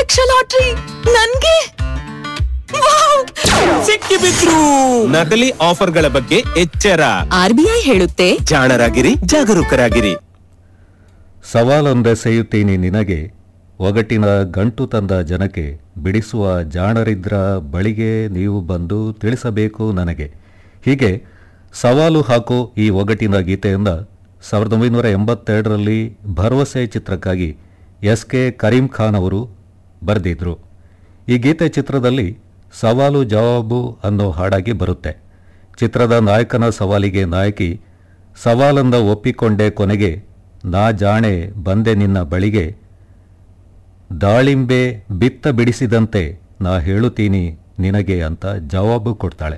Lakh lottery ನನ್ಗೆ wow! ಸಿಕ್ಕಿ ಬಿದ್ರು ನಕಲಿ ಆಫರ್ಗಳ ಬಗ್ಗೆ ಎಚ್ಚರ ಆರ್ಬಿಐ ಹೇಳುತ್ತೆ ಜಾಣರಾಗಿರಿ ಜಾಗರೂಕರಾಗಿರಿ ಸವಾಲೊಂದೆಸೆಯುತ್ತೀನಿ ನಿನಗೆ ಒಗಟಿನ ಗಂಟು ತಂದ ಜನಕ್ಕೆ ಬಿಡಿಸುವ ಜಾಣರಿದ್ರ ಬಳಿಗೆ ನೀವು ಬಂದು ತಿಳಿಸಬೇಕು ನನಗೆ ಹೀಗೆ ಸವಾಲು ಹಾಕೋ ಈ ಒಗಟಿನ ಗೀತೆಯಿಂದ ಸಾವಿರದ ಒಂಬೈನೂರ ಎಂಬತ್ತೆರಡರಲ್ಲಿ ಭರವಸೆ ಚಿತ್ರಕ್ಕಾಗಿ ಎಸ್ ಕೆ ಕರೀಂ ಖಾನ್ ಅವರು ಬರೆದಿದ್ರು ಈ ಗೀತೆ ಚಿತ್ರದಲ್ಲಿ ಸವಾಲು ಜವಾಬು ಅನ್ನೋ ಹಾಡಾಗಿ ಬರುತ್ತೆ ಚಿತ್ರದ ನಾಯಕನ ಸವಾಲಿಗೆ ನಾಯಕಿ ಸವಾಲಂದ ಒಪ್ಪಿಕೊಂಡೆ ಕೊನೆಗೆ ನಾ ಜಾಣೆ ಬಂದೆ ನಿನ್ನ ಬಳಿಗೆ ದಾಳಿಂಬೆ ಬಿತ್ತ ಬಿಡಿಸಿದಂತೆ ನಾ ಹೇಳುತ್ತೀನಿ ನಿನಗೆ ಅಂತ ಜವಾಬು ಕೊಡ್ತಾಳೆ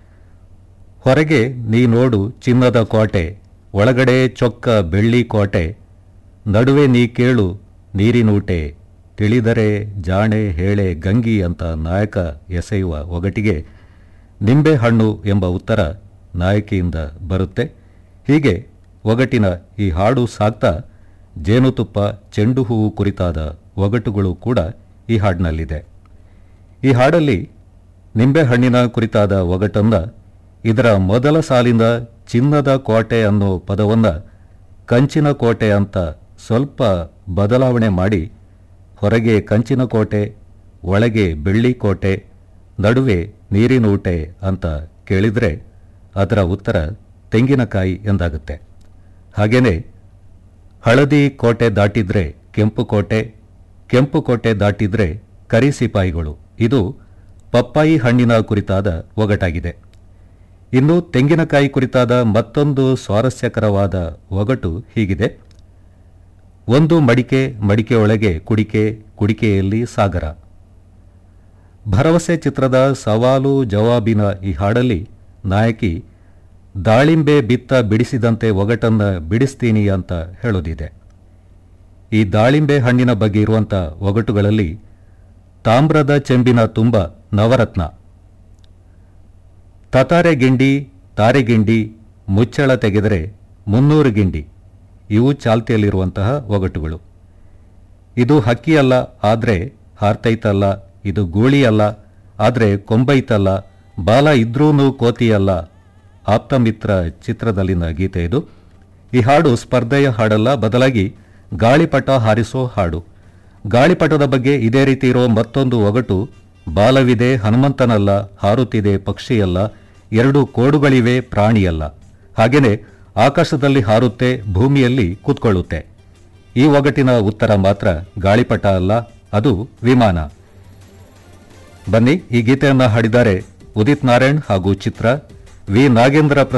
ಹೊರಗೆ ನೀ ನೋಡು ಚಿನ್ನದ ಕೋಟೆ ಒಳಗಡೆ ಚೊಕ್ಕ ಬೆಳ್ಳಿ ಕೋಟೆ ನಡುವೆ ನೀ ಕೇಳು ನೀರಿನೂಟೆ ತಿಳಿದರೆ ಜಾಣೆ ಹೇಳೆ ಗಂಗಿ ಅಂತ ನಾಯಕ ಎಸೆಯುವ ಒಗಟಿಗೆ ನಿಂಬೆಹಣ್ಣು ಎಂಬ ಉತ್ತರ ನಾಯಕಿಯಿಂದ ಬರುತ್ತೆ ಹೀಗೆ ಒಗಟಿನ ಈ ಹಾಡು ಸಾಕ್ತಾ ಜೇನುತುಪ್ಪ ಚೆಂಡು ಹೂವು ಕುರಿತಾದ ಒಗಟುಗಳು ಕೂಡ ಈ ಹಾಡಿನಲ್ಲಿದೆ ಈ ಹಾಡಲ್ಲಿ ನಿಂಬೆಹಣ್ಣಿನ ಕುರಿತಾದ ಒಗಟನ್ನ ಇದರ ಮೊದಲ ಸಾಲಿಂದ ಚಿನ್ನದ ಕೋಟೆ ಅನ್ನೋ ಪದವನ್ನ ಕಂಚಿನ ಕೋಟೆ ಅಂತ ಸ್ವಲ್ಪ ಬದಲಾವಣೆ ಮಾಡಿ ಹೊರಗೆ ಕಂಚಿನ ಕೋಟೆ ಒಳಗೆ ಬೆಳ್ಳಿ ಕೋಟೆ ನಡುವೆ ನೀರಿನೂಟೆ ಅಂತ ಕೇಳಿದರೆ ಅದರ ಉತ್ತರ ತೆಂಗಿನಕಾಯಿ ಎಂದಾಗುತ್ತೆ ಹಾಗೇನೆ ಹಳದಿ ಕೋಟೆ ದಾಟಿದ್ರೆ ಕೆಂಪು ಕೋಟೆ ಕೆಂಪು ಕೋಟೆ ದಾಟಿದ್ರೆ ಕರಿ ಸಿಪಾಯಿಗಳು ಇದು ಪಪ್ಪಾಯಿ ಹಣ್ಣಿನ ಕುರಿತಾದ ಒಗಟಾಗಿದೆ ಇನ್ನು ತೆಂಗಿನಕಾಯಿ ಕುರಿತಾದ ಮತ್ತೊಂದು ಸ್ವಾರಸ್ಯಕರವಾದ ಒಗಟು ಹೀಗಿದೆ ಒಂದು ಮಡಿಕೆ ಮಡಿಕೆಯೊಳಗೆ ಕುಡಿಕೆ ಕುಡಿಕೆಯಲ್ಲಿ ಸಾಗರ ಭರವಸೆ ಚಿತ್ರದ ಸವಾಲು ಜವಾಬಿನ ಈ ಹಾಡಲ್ಲಿ ನಾಯಕಿ ದಾಳಿಂಬೆ ಬಿತ್ತ ಬಿಡಿಸಿದಂತೆ ಒಗಟನ್ನ ಬಿಡಿಸ್ತೀನಿ ಅಂತ ಹೇಳೋದಿದೆ ಈ ದಾಳಿಂಬೆ ಹಣ್ಣಿನ ಬಗ್ಗೆ ಇರುವಂಥ ಒಗಟುಗಳಲ್ಲಿ ತಾಮ್ರದ ಚೆಂಬಿನ ತುಂಬ ನವರತ್ನ ತತಾರೆ ಗಿಂಡಿ ತಾರೆಗಿಂಡಿ ಮುಚ್ಚಳ ತೆಗೆದರೆ ಮುನ್ನೂರು ಗಿಂಡಿ ಇವು ಚಾಲ್ತಿಯಲ್ಲಿರುವಂತಹ ಒಗಟುಗಳು ಇದು ಹಕ್ಕಿಯಲ್ಲ ಆದರೆ ಹಾರ್ತೈತಲ್ಲ ಇದು ಗೂಳಿಯಲ್ಲ ಆದರೆ ಕೊಂಬೈತಲ್ಲ ಬಾಲ ಇದ್ರೂನು ಕೋತಿಯಲ್ಲ ಆಪ್ತಮಿತ್ರ ಚಿತ್ರದಲ್ಲಿನ ಗೀತೆ ಇದು ಈ ಹಾಡು ಸ್ಪರ್ಧೆಯ ಹಾಡಲ್ಲ ಬದಲಾಗಿ ಗಾಳಿಪಟ ಹಾರಿಸೋ ಹಾಡು ಗಾಳಿಪಟದ ಬಗ್ಗೆ ಇದೇ ರೀತಿ ಇರೋ ಮತ್ತೊಂದು ಒಗಟು ಬಾಲವಿದೆ ಹನುಮಂತನಲ್ಲ ಹಾರುತ್ತಿದೆ ಪಕ್ಷಿಯಲ್ಲ ಎರಡು ಕೋಡುಗಳಿವೆ ಪ್ರಾಣಿಯಲ್ಲ ಹಾಗೇನೆ ಆಕಾಶದಲ್ಲಿ ಹಾರುತ್ತೆ ಭೂಮಿಯಲ್ಲಿ ಕೂತ್ಕೊಳ್ಳುತ್ತೆ ಈ ಒಗಟಿನ ಉತ್ತರ ಮಾತ್ರ ಗಾಳಿಪಟ ಅಲ್ಲ ಅದು ವಿಮಾನ ಬನ್ನಿ ಈ ಗೀತೆಯನ್ನ ಹಾಡಿದ್ದಾರೆ ಉದಿತ್ ನಾರಾಯಣ್ ಹಾಗೂ ಚಿತ್ರ ವಿ ನಾಗೇಂದ್ರ